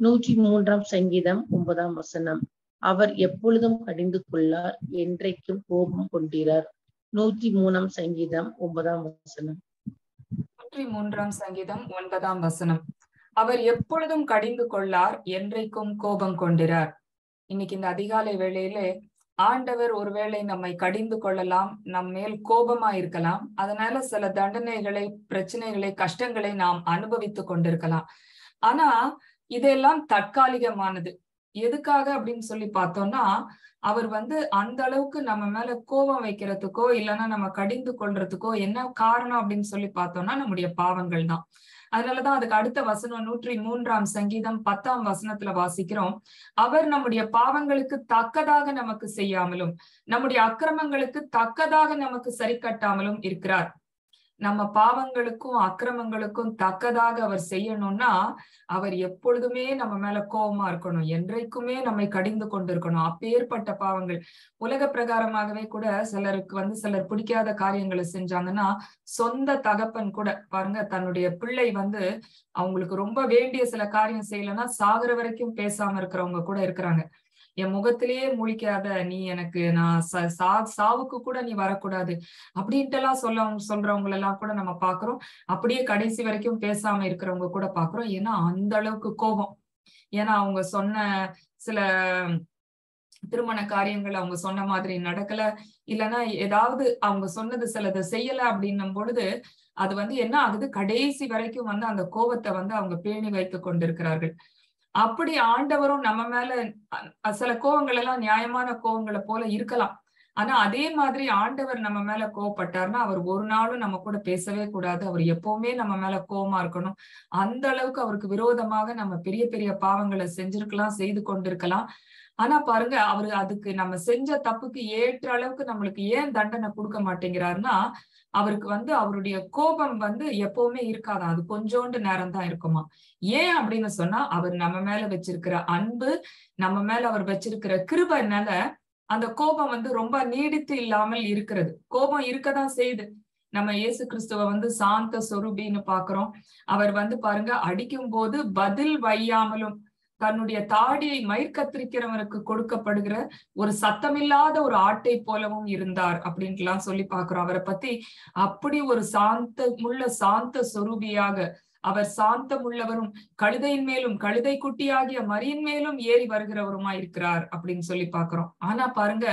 நூற்றி மூன்றாம் சங்கீதம் ஒன்பதாம் வசனம் அவர் எப்பொழுதும் கடிந்து கொள்ளார் என்றைக்கும் கோபம் கொண்டிரார் நூற்றி மூணாம் சங்கீதம் ஒன்பதாம் வசனம் நூற்றி மூன்றாம் சங்கீதம் ஒன்பதாம் வசனம் அவர் எப்பொழுதும் கடிந்து கொள்ளார் என்றைக்கும் கோபம் கொண்டிரார் இன்னைக்கு இந்த அதிகாலை வேளையிலே ஆண்டவர் ஒருவேளை நம்மை கடிந்து கொள்ளலாம் நம் மேல் கோபமா இருக்கலாம் அதனால சில தண்டனைகளை பிரச்சனைகளை கஷ்டங்களை நாம் அனுபவித்துக் கொண்டிருக்கலாம் ஆனா இதெல்லாம் தற்காலிகமானது எதுக்காக அப்படின்னு சொல்லி பார்த்தோம்னா அவர் வந்து அந்த அளவுக்கு நம்ம மேல கோபம் வைக்கிறதுக்கோ இல்லைன்னா நம்ம கடிந்து கொள்றதுக்கோ என்ன காரணம் அப்படின்னு சொல்லி பார்த்தோம்னா நம்முடைய பாவங்கள் தான் அதனாலதான் அதுக்கு அடுத்த வசனம் நூற்றி மூன்றாம் சங்கீதம் பத்தாம் வசனத்துல வாசிக்கிறோம் அவர் நம்முடைய பாவங்களுக்கு தக்கதாக நமக்கு செய்யாமலும் நம்முடைய அக்கிரமங்களுக்கு தக்கதாக நமக்கு சரி கட்டாமலும் இருக்கிறார் நம்ம பாவங்களுக்கும் அக்கிரமங்களுக்கும் தக்கதாக அவர் செய்யணும்னா அவர் எப்பொழுதுமே நம்ம மேல கோபமா இருக்கணும் என்றைக்குமே நம்மை கடிந்து கொண்டிருக்கணும் அப்பேற்பட்ட பாவங்கள் உலக பிரகாரமாகவே கூட சிலருக்கு வந்து சிலர் பிடிக்காத காரியங்களை செஞ்சாங்கன்னா சொந்த தகப்பன் கூட பாருங்க தன்னுடைய பிள்ளை வந்து அவங்களுக்கு ரொம்ப வேண்டிய சில காரியம் செய்யலைன்னா சாகுற வரைக்கும் பேசாம இருக்கிறவங்க கூட இருக்கிறாங்க என் முகத்திலேயே முழிக்காத நீ எனக்கு நான் சா சாவுக்கு கூட நீ வரக்கூடாது அப்படின்ட்டு எல்லாம் சொல்ல சொல்றவங்க எல்லாம் கூட நம்ம பாக்குறோம் அப்படியே கடைசி வரைக்கும் பேசாம இருக்கிறவங்க கூட பாக்குறோம் ஏன்னா அந்த அளவுக்கு கோபம் ஏன்னா அவங்க சொன்ன சில திருமண காரியங்கள் அவங்க சொன்ன மாதிரி நடக்கல இல்லைன்னா ஏதாவது அவங்க சொன்னது சிலதை செய்யல அப்படின்னும் பொழுது அது வந்து என்ன ஆகுது கடைசி வரைக்கும் வந்து அந்த கோபத்தை வந்து அவங்க பேணி வைத்து கொண்டிருக்கிறார்கள் அப்படி ஆண்டவரும் நம்ம மேல சில கோவங்கள் எல்லாம் நியாயமான கோவங்களை போல இருக்கலாம் ஆனா அதே மாதிரி ஆண்டவர் நம்ம மேல கோவப்பட்டார்னா அவர் ஒரு நாளும் நம்ம கூட பேசவே கூடாது அவர் எப்பவுமே நம்ம மேல கோவமா இருக்கணும் அந்த அளவுக்கு அவருக்கு விரோதமாக நம்ம பெரிய பெரிய பாவங்களை செஞ்சிருக்கலாம் செய்து கொண்டிருக்கலாம் ஆனா பாருங்க அவரு அதுக்கு நம்ம செஞ்ச தப்புக்கு ஏற்ற அளவுக்கு நம்மளுக்கு ஏன் தண்டனை கொடுக்க மாட்டேங்கிறாருன்னா அவருக்கு வந்து அவருடைய கோபம் வந்து எப்பவுமே இருக்காதான் அது கொஞ்சோண்டு நேரம் தான் இருக்குமா ஏன் அப்படின்னு சொன்னா அவர் நம்ம மேல வச்சிருக்கிற அன்பு நம்ம மேல அவர் வச்சிருக்கிற கிருபனால அந்த கோபம் வந்து ரொம்ப நீடித்து இல்லாமல் இருக்கிறது கோபம் இருக்கதான் செய்யுது நம்ம இயேசு கிறிஸ்துவ வந்து சாந்த சொரூபின்னு பாக்குறோம் அவர் வந்து பாருங்க அடிக்கும் போது பதில் வையாமலும் தன்னுடைய தாடியை மயிர்கத்திரிக்கிறவனுக்கு கொடுக்கப்படுகிற ஒரு சத்தமில்லாத ஒரு ஆட்டை போலவும் இருந்தார் அப்படின்ட்டு எல்லாம் சொல்லி பாக்குறோம் அவரை பத்தி அப்படி ஒரு சாந்த முள்ள சாந்த சொரூபியாக அவர் சாந்தம் உள்ளவரும் கழுதையின் மேலும் கழுதை குட்டியாகிய மரியின் மேலும் ஏறி வருகிறவருமா இருக்கிறார் அப்படின்னு சொல்லி பாக்குறோம் ஆனா பாருங்க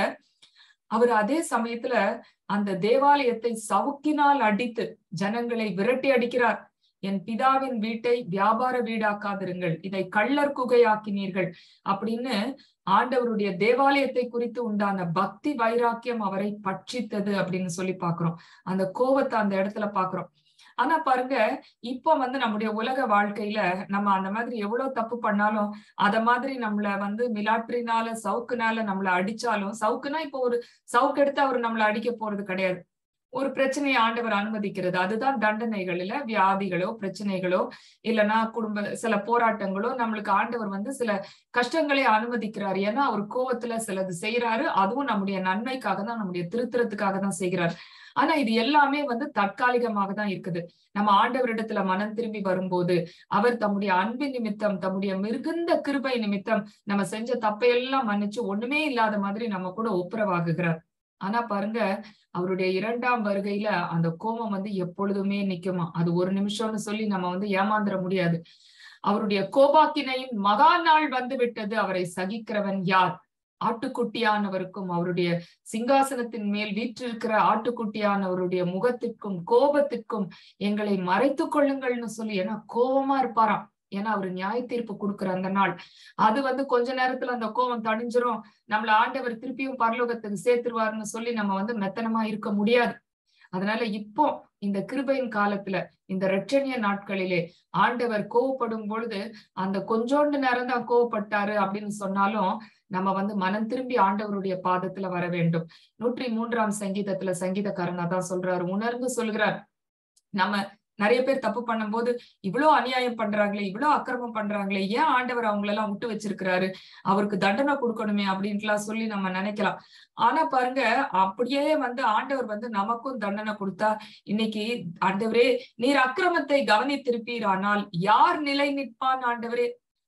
அவர் அதே சமயத்துல அந்த தேவாலயத்தை சவுக்கினால் அடித்து ஜனங்களை விரட்டி அடிக்கிறார் என் பிதாவின் வீட்டை வியாபார வீடாக்காதிருங்கள் இதை கள்ளர் குகையாக்கினீர்கள் அப்படின்னு ஆண்டவருடைய தேவாலயத்தை குறித்து உண்டான பக்தி வைராக்கியம் அவரை பட்சித்தது அப்படின்னு சொல்லி பாக்குறோம் அந்த கோபத்தை அந்த இடத்துல பாக்குறோம் ஆனா பாருங்க இப்ப வந்து நம்முடைய உலக வாழ்க்கையில நம்ம அந்த மாதிரி எவ்வளவு தப்பு பண்ணாலும் அத மாதிரி நம்மள வந்து மிலாட்ரினால சவுக்குனால நம்மள அடிச்சாலும் சவுக்குனா இப்போ ஒரு சவுக்கு எடுத்து அவர் நம்மள அடிக்க போறது கிடையாது ஒரு பிரச்சனையை ஆண்டவர் அனுமதிக்கிறது அதுதான் தண்டனைகள் இல்ல வியாதிகளோ பிரச்சனைகளோ இல்லைன்னா குடும்ப சில போராட்டங்களோ நம்மளுக்கு ஆண்டவர் வந்து சில கஷ்டங்களை அனுமதிக்கிறார் ஏன்னா அவர் கோவத்துல சிலது செய்யறாரு அதுவும் நம்முடைய நன்மைக்காக தான் நம்முடைய திருத்திரத்துக்காக தான் செய்கிறார் ஆனா இது எல்லாமே வந்து தற்காலிகமாக தான் இருக்குது நம்ம ஆண்டவரிடத்துல மனம் திரும்பி வரும்போது அவர் தம்முடைய அன்பின் நிமித்தம் தம்முடைய மிகுந்த கிருபை நிமித்தம் நம்ம செஞ்ச தப்பையெல்லாம் மன்னிச்சு ஒண்ணுமே இல்லாத மாதிரி நம்ம கூட ஒப்புரவாகுகிறார் ஆனா பாருங்க அவருடைய இரண்டாம் வருகையில அந்த கோபம் வந்து எப்பொழுதுமே நிக்குமா அது ஒரு நிமிஷம்னு சொல்லி நம்ம வந்து ஏமாந்துட முடியாது அவருடைய கோபாக்கினையின் மகா நாள் வந்து விட்டது அவரை சகிக்கிறவன் யார் ஆட்டுக்குட்டியானவருக்கும் அவருடைய சிங்காசனத்தின் மேல் வீற்றிருக்கிற ஆட்டுக்குட்டியானவருடைய முகத்திற்கும் கோபத்திற்கும் எங்களை மறைத்து கொள்ளுங்கள்னு சொல்லி ஏன்னா கோபமா இருப்பாராம் ஏன்னா அவர் நியாய தீர்ப்பு கொடுக்குற அந்த நாள் அது வந்து கொஞ்ச நேரத்துல அந்த கோபம் தணிஞ்சிரும் நம்மள ஆண்டவர் திருப்பியும் பரலோகத்துக்கு சேர்த்துருவாருன்னு சொல்லி நம்ம வந்து மெத்தனமா இருக்க முடியாது அதனால இப்போ இந்த கிருபையின் காலத்துல இந்த ரட்சணிய நாட்களிலே ஆண்டவர் கோவப்படும் பொழுது அந்த கொஞ்சோண்டு நேரம் தான் கோவப்பட்டாரு அப்படின்னு சொன்னாலும் நம்ம வந்து மனம் திரும்பி ஆண்டவருடைய பாதத்துல வர வேண்டும் நூற்றி மூன்றாம் சங்கீதத்துல சங்கீதக்காரனா தான் சொல்றாரு உணர்ந்து சொல்கிறார் நம்ம நிறைய பேர் தப்பு பண்ணும்போது இவ்வளவு அநியாயம் பண்றாங்களே இவ்வளவு அக்கிரமம் பண்றாங்களே ஏன் ஆண்டவர் அவங்களெல்லாம் விட்டு வச்சிருக்கிறாரு அவருக்கு தண்டனை கொடுக்கணுமே அப்படின்ட்டுலாம் சொல்லி நம்ம நினைக்கலாம் ஆனா பாருங்க அப்படியே வந்து ஆண்டவர் வந்து நமக்கும் தண்டனை கொடுத்தா இன்னைக்கு ஆண்டவரே நீர் அக்கிரமத்தை கவனித்திருப்பீர் ஆனால் யார் நிலை நிற்பான் ஆண்டவரே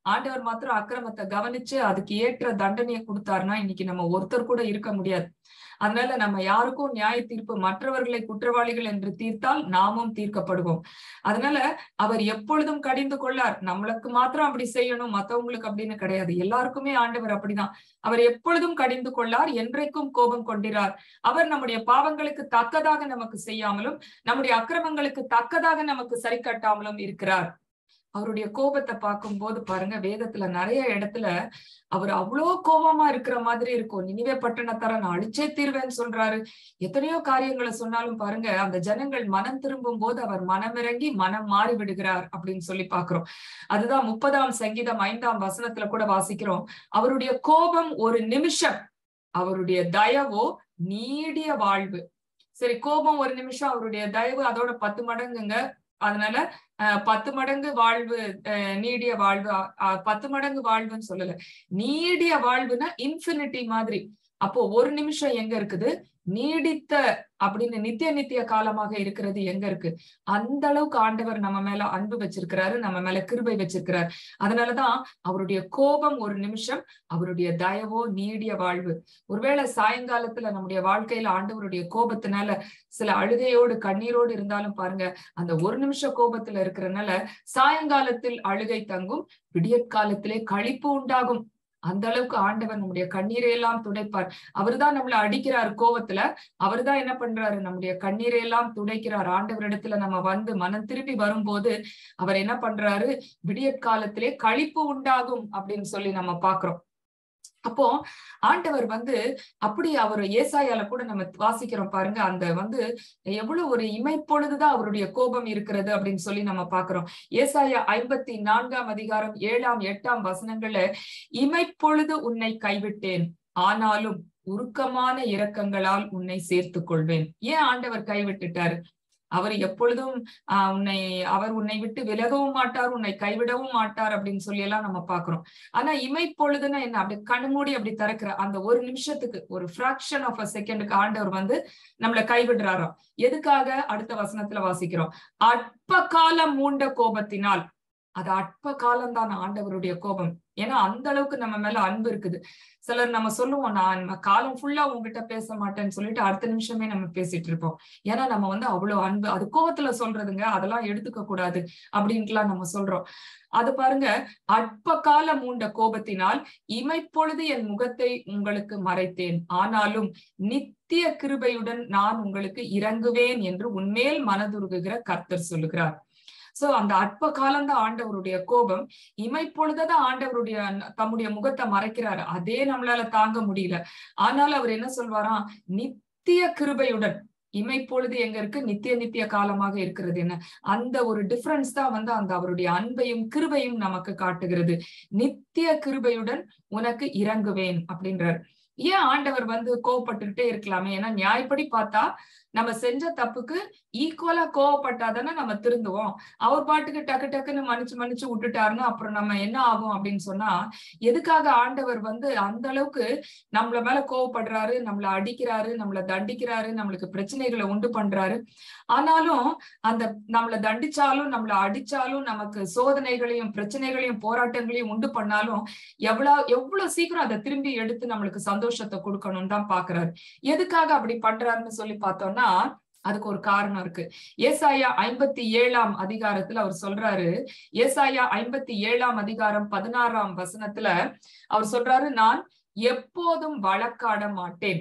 ஆண்டவர் மாத்திரம் அக்கிரமத்தை கவனிச்சு அதுக்கு ஏற்ற தண்டனையை கொடுத்தாருன்னா இன்னைக்கு நம்ம ஒருத்தர் கூட இருக்க முடியாது அதனால நம்ம யாருக்கும் நியாய தீர்ப்பு மற்றவர்களை குற்றவாளிகள் என்று தீர்த்தால் நாமும் தீர்க்கப்படுவோம் அதனால அவர் எப்பொழுதும் கடிந்து கொள்ளார் நம்மளுக்கு மாத்திரம் அப்படி செய்யணும் மத்தவங்களுக்கு அப்படின்னு கிடையாது எல்லாருக்குமே ஆண்டவர் அப்படிதான் அவர் எப்பொழுதும் கடிந்து கொள்ளார் என்றைக்கும் கோபம் கொண்டிறார் அவர் நம்முடைய பாவங்களுக்கு தக்கதாக நமக்கு செய்யாமலும் நம்முடைய அக்கிரமங்களுக்கு தக்கதாக நமக்கு சரி கட்டாமலும் இருக்கிறார் அவருடைய கோபத்தை பார்க்கும் போது பாருங்க வேதத்துல நிறைய இடத்துல அவர் அவ்வளோ கோபமா இருக்கிற மாதிரி இருக்கும் நினைவே பட்டணத்தார நான் அழிச்சே தீர்வேன்னு சொல்றாரு எத்தனையோ காரியங்களை சொன்னாலும் பாருங்க அந்த ஜனங்கள் மனம் திரும்பும் போது அவர் மனமிறங்கி மனம் மாறி விடுகிறார் அப்படின்னு சொல்லி பாக்குறோம் அதுதான் முப்பதாம் சங்கீதம் ஐந்தாம் வசனத்துல கூட வாசிக்கிறோம் அவருடைய கோபம் ஒரு நிமிஷம் அவருடைய தயவோ நீடிய வாழ்வு சரி கோபம் ஒரு நிமிஷம் அவருடைய தயவு அதோட பத்து மடங்குங்க அதனால பத்து மடங்கு வாழ்வு நீடிய வாழ்வு பத்து மடங்கு வாழ்வுன்னு சொல்லல நீடிய வாழ்வுனா இன்ஃபினிட்டி மாதிரி அப்போ ஒரு நிமிஷம் எங்க இருக்குது நீடித்த அப்படின்னு நித்திய நித்திய காலமாக இருக்கிறது எங்க இருக்கு அந்த அளவுக்கு ஆண்டவர் நம்ம மேல அன்பு வச்சிருக்கிறாரு நம்ம மேல கிருபை வச்சிருக்கிறார் அதனாலதான் அவருடைய கோபம் ஒரு நிமிஷம் அவருடைய தயவோ நீடிய வாழ்வு ஒருவேளை சாயங்காலத்துல நம்முடைய வாழ்க்கையில ஆண்டவருடைய கோபத்தினால சில அழுகையோடு கண்ணீரோடு இருந்தாலும் பாருங்க அந்த ஒரு நிமிஷ கோபத்துல இருக்கிறனால சாயங்காலத்தில் அழுகை தங்கும் விடியற்காலத்திலே கழிப்பு உண்டாகும் அந்த அளவுக்கு ஆண்டவர் நம்முடைய கண்ணீரை எல்லாம் துடைப்பார் அவர்தான் நம்மள அடிக்கிறார் கோவத்துல அவர்தான் என்ன பண்றாரு நம்முடைய கண்ணீரை எல்லாம் துடைக்கிறார் ஆண்டவரிடத்துல நம்ம வந்து மனம் திரும்பி வரும்போது அவர் என்ன பண்றாரு விடியற்காலத்திலே கழிப்பு உண்டாகும் அப்படின்னு சொல்லி நம்ம பாக்குறோம் அப்போ ஆண்டவர் வந்து அப்படி அவர் ஏசாயால கூட நம்ம வாசிக்கிறோம் பாருங்க அந்த வந்து எவ்வளவு ஒரு இமைப்பொழுதுதான் அவருடைய கோபம் இருக்கிறது அப்படின்னு சொல்லி நம்ம பாக்குறோம் ஏசாயா ஐம்பத்தி நான்காம் அதிகாரம் ஏழாம் எட்டாம் வசனங்கள்ல இமைப்பொழுது உன்னை கைவிட்டேன் ஆனாலும் உருக்கமான இரக்கங்களால் உன்னை சேர்த்துக் கொள்வேன் ஏன் ஆண்டவர் கைவிட்டுட்டாரு அவர் எப்பொழுதும் ஆஹ் உன்னை அவர் உன்னை விட்டு விலகவும் மாட்டார் உன்னை கைவிடவும் மாட்டார் அப்படின்னு சொல்லி எல்லாம் நம்ம பாக்குறோம் ஆனா இமைப்பொழுதுன்னா என்ன அப்படி கண்மூடி அப்படி திறக்கிற அந்த ஒரு நிமிஷத்துக்கு ஒரு ஃபிராக்ஷன் ஆஃப் அ செகண்டுக்கு ஆண்டவர் வந்து நம்மளை கைவிடுறாராம் எதுக்காக அடுத்த வசனத்துல வாசிக்கிறோம் அற்ப காலம் மூண்ட கோபத்தினால் அது அற்ப காலம்தான் ஆண்டவருடைய கோபம் ஏன்னா அந்த அளவுக்கு நம்ம மேல அன்பு இருக்குது சிலர் நம்ம சொல்லுவோம் நான் காலம் ஃபுல்லா உங்ககிட்ட பேச மாட்டேன்னு சொல்லிட்டு அடுத்த நிமிஷமே நம்ம பேசிட்டு இருப்போம் ஏன்னா நம்ம வந்து அவ்வளவு அன்பு அது கோபத்துல சொல்றதுங்க அதெல்லாம் எடுத்துக்க கூடாது அப்படின்ட்டுலாம் நம்ம சொல்றோம் அது பாருங்க அற்ப காலம் மூண்ட கோபத்தினால் இமைப்பொழுது என் முகத்தை உங்களுக்கு மறைத்தேன் ஆனாலும் நித்திய கிருபையுடன் நான் உங்களுக்கு இறங்குவேன் என்று உன்மேல் மனதுருகுகிற கர்த்தர் சொல்லுகிறார் சோ அந்த அற்ப காலம்தான் ஆண்டவருடைய கோபம் இமைப்பொழுதுதான் ஆண்டவருடைய தம்முடைய முகத்தை மறைக்கிறாரு அதே நம்மளால தாங்க முடியல ஆனாலும் அவர் என்ன சொல்வாராம் நித்திய கிருபையுடன் இமைப்பொழுது எங்க இருக்கு நித்திய நித்திய காலமாக இருக்கிறது என்ன அந்த ஒரு டிஃபரன்ஸ் தான் வந்து அந்த அவருடைய அன்பையும் கிருபையும் நமக்கு காட்டுகிறது நித்திய கிருபையுடன் உனக்கு இறங்குவேன் அப்படின்றார் ஏன் ஆண்டவர் வந்து கோவப்பட்டுக்கிட்டே இருக்கலாமே ஏன்னா நியாயப்படி பார்த்தா நம்ம செஞ்ச தப்புக்கு ஈக்குவலா கோவப்பட்டாதானே நம்ம திருந்துவோம் அவர் பாட்டுக்கு டக்கு டக்குன்னு மன்னிச்சு மன்னிச்சு விட்டுட்டாருன்னா அப்புறம் நம்ம என்ன ஆகும் அப்படின்னு சொன்னா எதுக்காக ஆண்டவர் வந்து அந்த அளவுக்கு நம்மள மேல கோவப்படுறாரு நம்மள அடிக்கிறாரு நம்மள தண்டிக்கிறாரு நம்மளுக்கு பிரச்சனைகளை உண்டு பண்றாரு ஆனாலும் அந்த நம்மள தண்டிச்சாலும் நம்மள அடிச்சாலும் நமக்கு சோதனைகளையும் பிரச்சனைகளையும் போராட்டங்களையும் உண்டு பண்ணாலும் எவ்வளவு எவ்வளவு சீக்கிரம் அதை திரும்பி எடுத்து நம்மளுக்கு சந்தோஷத்தை கொடுக்கணும்னு தான் பாக்குறாரு எதுக்காக அப்படி பண்றாருன்னு சொல்லி பார்த்தோம்னா அதுக்கு ஒரு காரணம் இருக்கு ஏசாயா ஐம்பத்தி ஏழாம் அதிகாரத்துல அவர் சொல்றாரு ஏசாயா ஐம்பத்தி ஏழாம் அதிகாரம் பதினாறாம் வசனத்துல அவர் சொல்றாரு நான் எப்போதும் வழக்காட மாட்டேன்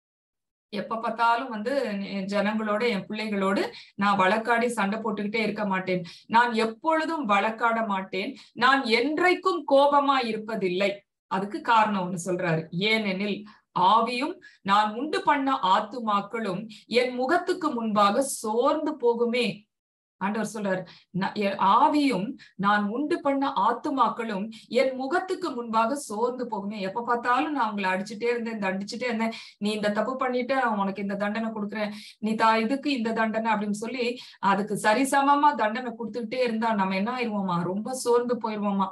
எப்ப பார்த்தாலும் வந்து ஜனங்களோட என் பிள்ளைகளோடு நான் வழக்காடி சண்டை போட்டுக்கிட்டே இருக்க மாட்டேன் நான் எப்பொழுதும் வழக்காட மாட்டேன் நான் என்றைக்கும் கோபமா இருப்பதில்லை அதுக்கு காரணம் ஒண்ணு சொல்றாரு ஏனெனில் ஆவியும் நான் உண்டு பண்ண ஆத்துமாக்களும் என் முகத்துக்கு முன்பாக சோர்ந்து போகுமே ஆண்டவர் சொல்றாரு ஆவியும் நான் உண்டு பண்ண ஆத்துமாக்களும் என் முகத்துக்கு முன்பாக சோர்ந்து போகுமே எப்ப பார்த்தாலும் நான் உங்களை அடிச்சுட்டே இருந்தேன் தண்டிச்சுட்டே இருந்தேன் நீ இந்த தப்பு பண்ணிட்ட உனக்கு இந்த தண்டனை கொடுக்குறேன் நீ தா இதுக்கு இந்த தண்டனை அப்படின்னு சொல்லி அதுக்கு சரிசமமா தண்டனை கொடுத்துக்கிட்டே இருந்தா நம்ம என்ன ஆயிருவோமா ரொம்ப சோர்ந்து போயிருவோமா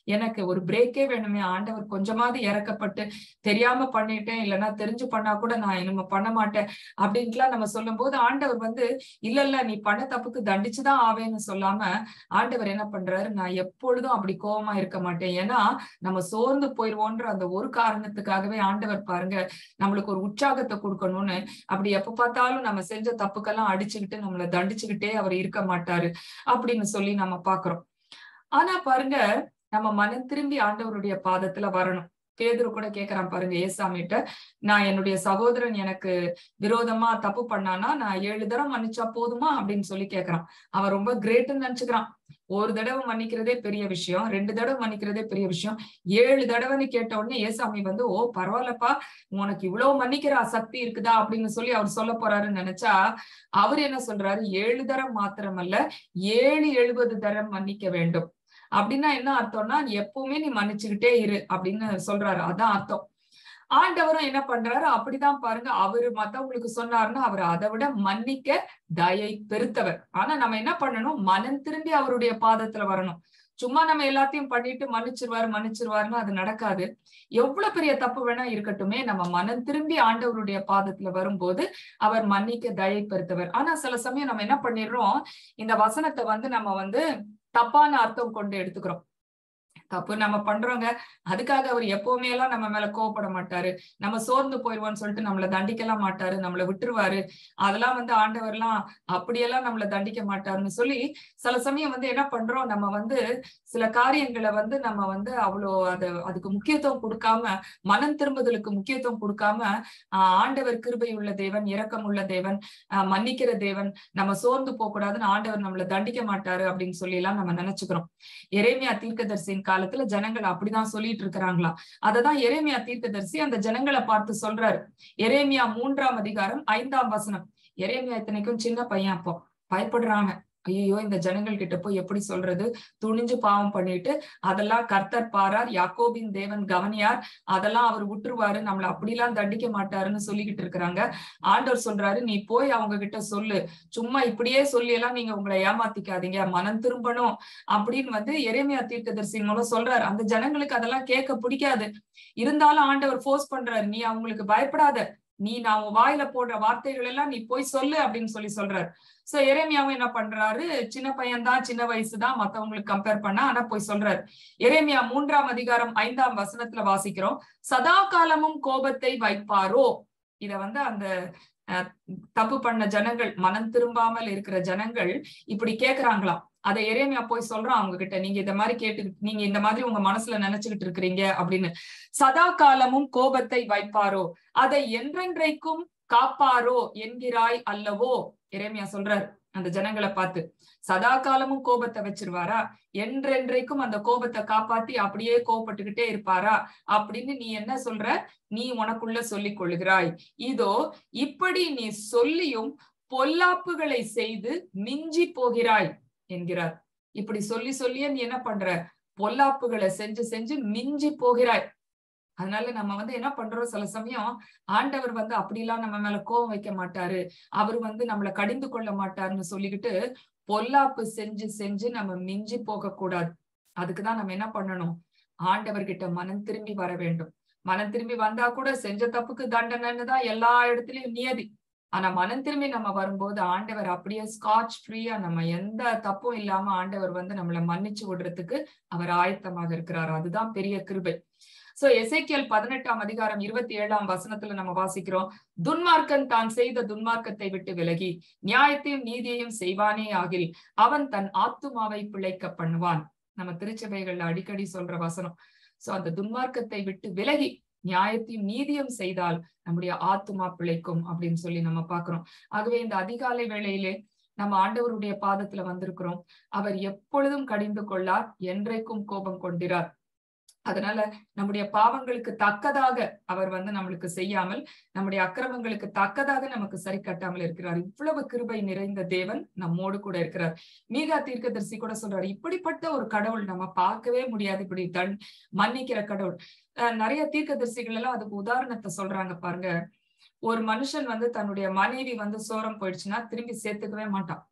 எனக்கு ஒரு பிரேக்கே வேணுமே ஆண்டவர் கொஞ்சமாவது இறக்கப்பட்டு தெரியாம பண்ணிட்டேன் இல்லைன்னா தெரிஞ்சு பண்ணா கூட நான் நம்ம பண்ண மாட்டேன் அப்படின்ட்டுலாம் நம்ம சொல்லும் போது ஆண்டவர் வந்து இல்ல இல்ல நீ பண்ண தப்புக்கு தண்டிச்சுதான் ஆவேன்னு சொல்லாம ஆண்டவர் என்ன பண்றாரு நான் எப்பொழுதும் அப்படி கோபமா இருக்க மாட்டேன் ஏன்னா நம்ம சோர்ந்து போயிருவோன்ற அந்த ஒரு காரணத்துக்காகவே ஆண்டவர் பாருங்க நம்மளுக்கு ஒரு உற்சாகத்தை கொடுக்கணும்னு அப்படி எப்ப பார்த்தாலும் நம்ம செஞ்ச தப்புக்கெல்லாம் அடிச்சுக்கிட்டு நம்மளை தண்டிச்சுக்கிட்டே அவர் இருக்க மாட்டாரு அப்படின்னு சொல்லி நம்ம பாக்குறோம் ஆனா பாருங்க நம்ம மனம் திரும்பி ஆண்டவருடைய பாதத்துல வரணும் பேதுரு கூட கேக்குறான் பாருங்க ஏசாமிட்ட நான் என்னுடைய சகோதரன் எனக்கு விரோதமா தப்பு பண்ணானா நான் ஏழு தடவை மன்னிச்சா போதுமா அப்படின்னு சொல்லி கேக்குறான் அவன் ரொம்ப கிரேட்னு நினைச்சுக்கிறான் ஒரு தடவை மன்னிக்கிறதே பெரிய விஷயம் ரெண்டு தடவை மன்னிக்கிறதே பெரிய விஷயம் ஏழு தடவைன்னு கேட்ட உடனே ஏசாமி வந்து ஓ பரவாயில்லப்பா உனக்கு இவ்வளவு மன்னிக்கிற சக்தி இருக்குதா அப்படின்னு சொல்லி அவர் சொல்ல போறாருன்னு நினைச்சா அவர் என்ன சொல்றாரு ஏழு தரம் மாத்திரமல்ல ஏழு எழுபது தரம் மன்னிக்க வேண்டும் அப்படின்னா என்ன அர்த்தம்னா எப்பவுமே நீ மன்னிச்சுக்கிட்டே இரு அப்படின்னு சொல்றாரு அதான் அர்த்தம் ஆண்டவரும் என்ன பண்றாரு அப்படிதான் பாருங்க அவரு மத்தவங்களுக்கு சொன்னாருன்னா அவர் அதை விட மன்னிக்க தயை பெருத்தவர் ஆனா நம்ம என்ன பண்ணணும் மனம் திரும்பி அவருடைய பாதத்துல வரணும் சும்மா நம்ம எல்லாத்தையும் பண்ணிட்டு மன்னிச்சிருவாரு மன்னிச்சிருவாருன்னு அது நடக்காது எவ்வளவு பெரிய தப்பு வேணா இருக்கட்டுமே நம்ம மனம் திரும்பி ஆண்டவருடைய பாதத்துல வரும்போது அவர் மன்னிக்க தயை பெருத்தவர் ஆனா சில சமயம் நம்ம என்ன பண்ணிடுறோம் இந்த வசனத்தை வந்து நம்ம வந்து தப்பான அர்த்தம் கொண்டு எடுத்துக்கிறோம் தப்பு நம்ம பண்றோங்க அதுக்காக அவர் எப்பவுமே எல்லாம் நம்ம மேல கோவப்பட மாட்டாரு நம்ம சோர்ந்து போயிடுவோம்னு சொல்லிட்டு நம்மளை தண்டிக்கலாம் மாட்டாரு நம்மளை விட்டுருவாரு அதெல்லாம் வந்து ஆண்டவர்லாம் அப்படியெல்லாம் நம்மளை தண்டிக்க மாட்டாருன்னு சொல்லி சில சமயம் வந்து என்ன பண்றோம் நம்ம வந்து சில காரியங்களை வந்து நம்ம வந்து அவ்வளோ அது அதுக்கு முக்கியத்துவம் கொடுக்காம மனம் திரும்புதலுக்கு முக்கியத்துவம் கொடுக்காம ஆஹ் ஆண்டவர் கிருபை உள்ள தேவன் இரக்கம் உள்ள தேவன் ஆஹ் மன்னிக்கிற தேவன் நம்ம சோர்ந்து போக கூடாதுன்னு ஆண்டவர் நம்மளை தண்டிக்க மாட்டாரு அப்படின்னு சொல்லி எல்லாம் நம்ம நினைச்சுக்கிறோம் எரேமியா தீர்க்கதரிசியின் காலத்துல ஜனங்கள் அப்படிதான் சொல்லிட்டு இருக்கிறாங்களா அததான் எரேமியா தீர்க்கதரிசி அந்த ஜனங்களை பார்த்து சொல்றாரு எரேமியா மூன்றாம் அதிகாரம் ஐந்தாம் வசனம் எரேமியா இத்தனைக்கும் சின்ன பையன் அப்போ பயப்படுறாங்க ஐயோ இந்த ஜனங்கள் கிட்ட போய் எப்படி சொல்றது துணிஞ்சு பாவம் பண்ணிட்டு அதெல்லாம் கர்த்தர் பாரார் யாக்கோபின் தேவன் கவனியார் அதெல்லாம் அவர் விட்டுருவாரு நம்மள அப்படிலாம் தண்டிக்க மாட்டாருன்னு சொல்லிக்கிட்டு இருக்கிறாங்க ஆண்டவர் சொல்றாரு நீ போய் அவங்க கிட்ட சொல்லு சும்மா இப்படியே சொல்லி எல்லாம் நீங்க உங்களை ஏமாத்திக்காதீங்க மனம் திரும்பணும் அப்படின்னு வந்து எரேமியா தீர்க்கதரிசின் மூலம் சொல்றாரு அந்த ஜனங்களுக்கு அதெல்லாம் கேட்க பிடிக்காது இருந்தாலும் ஆண்டவர் ஃபோர்ஸ் பண்றாரு நீ அவங்களுக்கு பயப்படாத நீ நான் உன் வாயில போடுற வார்த்தைகள் எல்லாம் நீ போய் சொல்லு அப்படின்னு சொல்லி சொல்றாரு சோ எரேமியாவும் என்ன பண்றாரு சின்ன பையன் தான் சின்ன வயசு தான் மத்தவங்களுக்கு கம்பேர் பண்ணா ஆனா போய் சொல்றாரு எரேமியா மூன்றாம் அதிகாரம் ஐந்தாம் வசனத்துல வாசிக்கிறோம் சதா காலமும் கோபத்தை வைப்பாரோ இத வந்து அந்த தப்பு பண்ண ஜனங்கள் மனம் திரும்பாமல் இருக்கிற ஜனங்கள் இப்படி கேக்குறாங்களாம் அதை எரேமியா போய் சொல்றான் அவங்க கிட்ட நீங்க இந்த மாதிரி கேட்டு நீங்க இந்த மாதிரி உங்க மனசுல நினைச்சுக்கிட்டு இருக்கிறீங்க அப்படின்னு சதா காலமும் கோபத்தை வைப்பாரோ அதை என்றென்றைக்கும் காப்பாரோ என்கிறாய் அல்லவோ எரேமியா சொல்றாரு அந்த ஜனங்களை பார்த்து சதா காலமும் கோபத்தை வச்சிருவாரா என்றென்றைக்கும் அந்த கோபத்தை காப்பாத்தி அப்படியே கோபப்பட்டுக்கிட்டே இருப்பாரா அப்படின்னு நீ என்ன சொல்ற நீ உனக்குள்ள சொல்லிக் கொள்கிறாய் இதோ இப்படி நீ சொல்லியும் பொல்லாப்புகளை செய்து மிஞ்சி போகிறாய் என்கிறார் இப்படி சொல்லி சொல்லியே நீ என்ன பண்ற பொல்லாப்புகளை செஞ்சு செஞ்சு மிஞ்சி போகிறாய் அதனால நம்ம வந்து என்ன பண்றோம் சில சமயம் ஆண்டவர் வந்து அப்படிலாம் நம்ம மேல கோவம் வைக்க மாட்டாரு அவர் வந்து நம்மளை கடிந்து கொள்ள மாட்டாருன்னு சொல்லிக்கிட்டு பொல்லாப்பு செஞ்சு செஞ்சு நம்ம மிஞ்சி போக கூடாது அதுக்குதான் நம்ம என்ன பண்ணணும் ஆண்டவர்கிட்ட மனம் திரும்பி வர வேண்டும் மனம் திரும்பி வந்தா கூட செஞ்ச தப்புக்கு தண்டனைன்னு தான் எல்லா இடத்துலயும் நியதி ஆனா மனம் திரும்பி நம்ம வரும்போது ஆண்டவர் அப்படியே ஸ்காட்ச் ஃப்ரீயா நம்ம எந்த தப்பும் இல்லாம ஆண்டவர் வந்து நம்மளை மன்னிச்சு விடுறதுக்கு அவர் ஆயத்தமாக இருக்கிறார் அதுதான் பெரிய கிருபை சோ எசைக்கியல் பதினெட்டாம் அதிகாரம் இருபத்தி ஏழாம் வசனத்துல நம்ம வாசிக்கிறோம் துன்மார்க்கன் தான் செய்த துன்மார்க்கத்தை விட்டு விலகி நியாயத்தையும் நீதியையும் செய்வானே ஆகில் அவன் தன் ஆத்துமாவை பிழைக்க பண்ணுவான் நம்ம திருச்சபைகள்ல அடிக்கடி சொல்ற வசனம் சோ அந்த துன்மார்க்கத்தை விட்டு விலகி நியாயத்தையும் நீதியும் செய்தால் நம்முடைய ஆத்துமா பிழைக்கும் அப்படின்னு சொல்லி நம்ம பாக்குறோம் ஆகவே இந்த அதிகாலை வேளையிலே நம்ம ஆண்டவருடைய பாதத்துல வந்திருக்கிறோம் அவர் எப்பொழுதும் கடிந்து கொள்ளார் என்றைக்கும் கோபம் கொண்டிறார் அதனால நம்முடைய பாவங்களுக்கு தக்கதாக அவர் வந்து நம்மளுக்கு செய்யாமல் நம்முடைய அக்கிரமங்களுக்கு தக்கதாக நமக்கு சரி கட்டாமல் இருக்கிறார் இவ்வளவு கிருபை நிறைந்த தேவன் நம்மோடு கூட இருக்கிறார் மீகா தீர்க்கதரிசி கூட சொல்றாரு இப்படிப்பட்ட ஒரு கடவுள் நம்ம பார்க்கவே முடியாது இப்படி தன் மன்னிக்கிற கடவுள் நிறைய தீர்க்கதரிசிகள் எல்லாம் அதுக்கு உதாரணத்தை சொல்றாங்க பாருங்க ஒரு மனுஷன் வந்து தன்னுடைய மனைவி வந்து சோரம் போயிடுச்சுன்னா திரும்பி சேர்த்துக்கவே மாட்டான்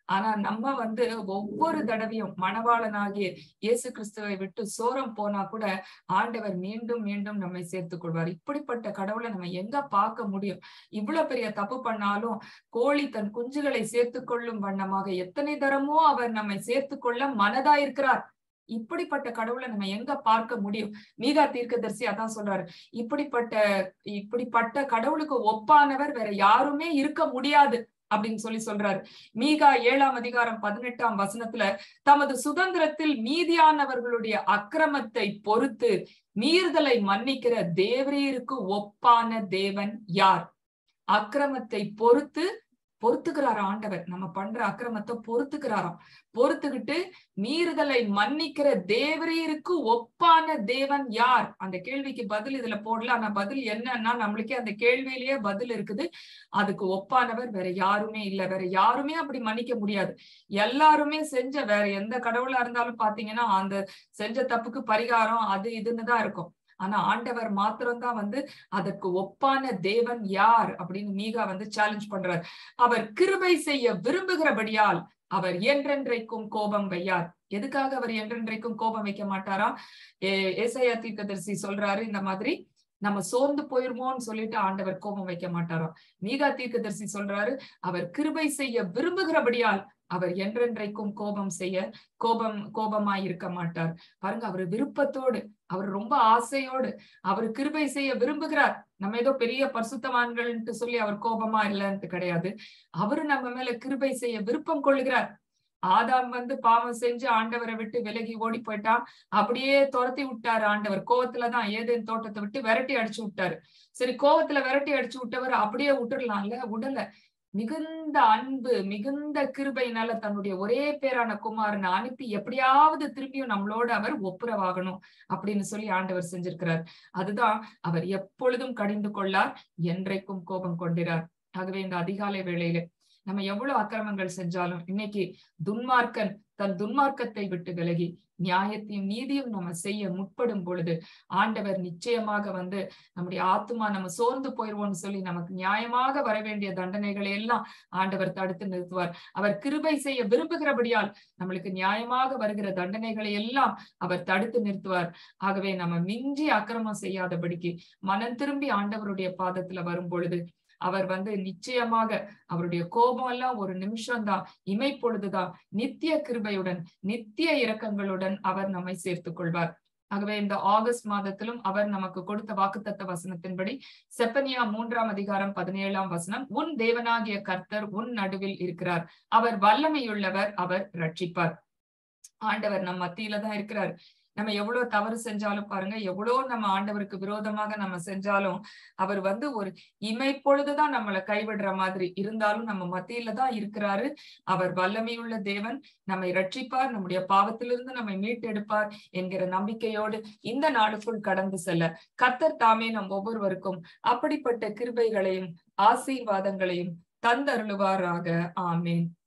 ஆனா நம்ம வந்து ஒவ்வொரு தடவையும் மணவாளனாகிய இயேசு கிறிஸ்துவை விட்டு சோரம் போனா கூட ஆண்டவர் மீண்டும் மீண்டும் நம்மை சேர்த்துக் கொள்வார் இப்படிப்பட்ட கடவுளை நம்ம எங்க பார்க்க முடியும் இவ்வளவு பெரிய தப்பு பண்ணாலும் கோழி தன் குஞ்சுகளை சேர்த்து கொள்ளும் வண்ணமாக எத்தனை தரமோ அவர் நம்மை சேர்த்து கொள்ள மனதாயிருக்கிறார் இப்படிப்பட்ட கடவுளை நம்ம எங்க பார்க்க முடியும் மீகா தீர்க்கதரிசி அதான் சொல்றாரு இப்படிப்பட்ட இப்படிப்பட்ட கடவுளுக்கு ஒப்பானவர் வேற யாருமே இருக்க முடியாது அப்படின்னு சொல்லி சொல்றாரு மீகா ஏழாம் அதிகாரம் பதினெட்டாம் வசனத்துல தமது சுதந்திரத்தில் மீதியானவர்களுடைய அக்கிரமத்தை பொறுத்து மீறுதலை மன்னிக்கிற தேவரீருக்கு ஒப்பான தேவன் யார் அக்கிரமத்தை பொறுத்து பொறுத்துக்கிறார் ஆண்டவர் நம்ம பண்ற அக்கிரமத்தை பொறுத்துக்கிறாராம் பொறுத்துக்கிட்டு மீறுதலை மன்னிக்கிற தேவரீருக்கு ஒப்பான தேவன் யார் அந்த கேள்விக்கு பதில் இதுல போடல ஆனா பதில் என்னன்னா நம்மளுக்கே அந்த கேள்வியிலேயே பதில் இருக்குது அதுக்கு ஒப்பானவர் வேற யாருமே இல்ல வேற யாருமே அப்படி மன்னிக்க முடியாது எல்லாருமே செஞ்ச வேற எந்த கடவுளா இருந்தாலும் பாத்தீங்கன்னா அந்த செஞ்ச தப்புக்கு பரிகாரம் அது இதுன்னு தான் இருக்கும் ஆனா ஆண்டவர் மாத்திரம்தான் வந்து அதற்கு ஒப்பான தேவன் யார் அப்படின்னு மீகா வந்து சேலஞ்ச் பண்றார் அவர் கிருபை செய்ய விரும்புகிறபடியால் அவர் என்றென்றைக்கும் கோபம் வையார் எதுக்காக அவர் என்றென்றைக்கும் கோபம் வைக்க மாட்டாராம் ஏ ஏசையா தீர்க்கதரிசி சொல்றாரு இந்த மாதிரி நம்ம சோர்ந்து போயிருமோன்னு சொல்லிட்டு ஆண்டவர் கோபம் வைக்க மாட்டாராம் மீகா தீர்க்கதரிசி சொல்றாரு அவர் கிருபை செய்ய விரும்புகிறபடியால் அவர் என்றென்றைக்கும் கோபம் செய்ய கோபம் கோபமாய் இருக்க மாட்டார் பாருங்க அவர் விருப்பத்தோடு அவர் ரொம்ப ஆசையோடு அவர் கிருபை செய்ய விரும்புகிறார் நம்ம ஏதோ பெரிய பரிசுத்தவான்கள்ன்ட்டு சொல்லி அவர் கோபமா இல்லைன்ட்டு கிடையாது அவரு நம்ம மேல கிருபை செய்ய விருப்பம் கொள்ளுகிறார் ஆதாம் வந்து பாவம் செஞ்சு ஆண்டவரை விட்டு விலகி ஓடி போயிட்டான் அப்படியே துரத்தி விட்டாரு ஆண்டவர் கோவத்துலதான் ஏதேன் தோட்டத்தை விட்டு விரட்டி அடிச்சு விட்டாரு சரி கோவத்துல விரட்டி அடிச்சு விட்டவர் அப்படியே விட்டுடலாம்ல விடல மிகுந்த அன்பு மிகுந்த கிருபையினால தன்னுடைய ஒரே பேரான குமாரனை அனுப்பி எப்படியாவது திரும்பியும் நம்மளோட அவர் ஒப்புரவாகணும் அப்படின்னு சொல்லி ஆண்டவர் செஞ்சிருக்கிறார் அதுதான் அவர் எப்பொழுதும் கடிந்து கொள்ளார் என்றைக்கும் கோபம் கொண்டிறார் ஆகவே இந்த அதிகாலை வேளையில நம்ம எவ்வளவு அக்கிரமங்கள் செஞ்சாலும் இன்னைக்கு துன்மார்க்கன் தன் துன்மார்க்கத்தை விட்டு விலகி நியாயத்தையும் நீதியும் நம்ம செய்ய முற்படும் பொழுது ஆண்டவர் நிச்சயமாக வந்து நம்முடைய ஆத்மா நம்ம சோர்ந்து போயிருவோம்னு சொல்லி நமக்கு நியாயமாக வர வேண்டிய தண்டனைகளை எல்லாம் ஆண்டவர் தடுத்து நிறுத்துவார் அவர் கிருபை செய்ய விரும்புகிறபடியால் நம்மளுக்கு நியாயமாக வருகிற தண்டனைகளை எல்லாம் அவர் தடுத்து நிறுத்துவார் ஆகவே நம்ம மிஞ்சி அக்கிரமம் செய்யாதபடிக்கு மனம் திரும்பி ஆண்டவருடைய பாதத்துல வரும் பொழுது அவர் வந்து நிச்சயமாக அவருடைய கோபம் எல்லாம் ஒரு நிமிஷம் தான் இமைப்பொழுதுதான் நித்திய கிருபையுடன் நித்திய இரக்கங்களுடன் அவர் நம்மை சேர்த்துக் கொள்வார் ஆகவே இந்த ஆகஸ்ட் மாதத்திலும் அவர் நமக்கு கொடுத்த வாக்குத்தத்த வசனத்தின்படி செப்பனியா மூன்றாம் அதிகாரம் பதினேழாம் வசனம் உன் தேவனாகிய கர்த்தர் உன் நடுவில் இருக்கிறார் அவர் வல்லமையுள்ளவர் அவர் ரட்சிப்பார் ஆண்டவர் நம் மத்தியில தான் இருக்கிறார் நம்ம எவ்வளவு தவறு செஞ்சாலும் பாருங்க எவ்வளவு நம்ம ஆண்டவருக்கு விரோதமாக நம்ம செஞ்சாலும் அவர் வந்து ஒரு இமைப்பொழுதுதான் நம்மளை கைவிடுற மாதிரி இருந்தாலும் நம்ம மத்தியில தான் இருக்கிறாரு அவர் வல்லமையுள்ள தேவன் நம்மை ரட்சிப்பார் நம்முடைய பாவத்திலிருந்து நம்மை மீட்டெடுப்பார் என்கிற நம்பிக்கையோடு இந்த நாளுக்குள் கடந்து செல்ல கத்தர் தாமே நம் ஒவ்வொருவருக்கும் அப்படிப்பட்ட கிருபைகளையும் ஆசீர்வாதங்களையும் தந்தருளுவாராக ஆமேன்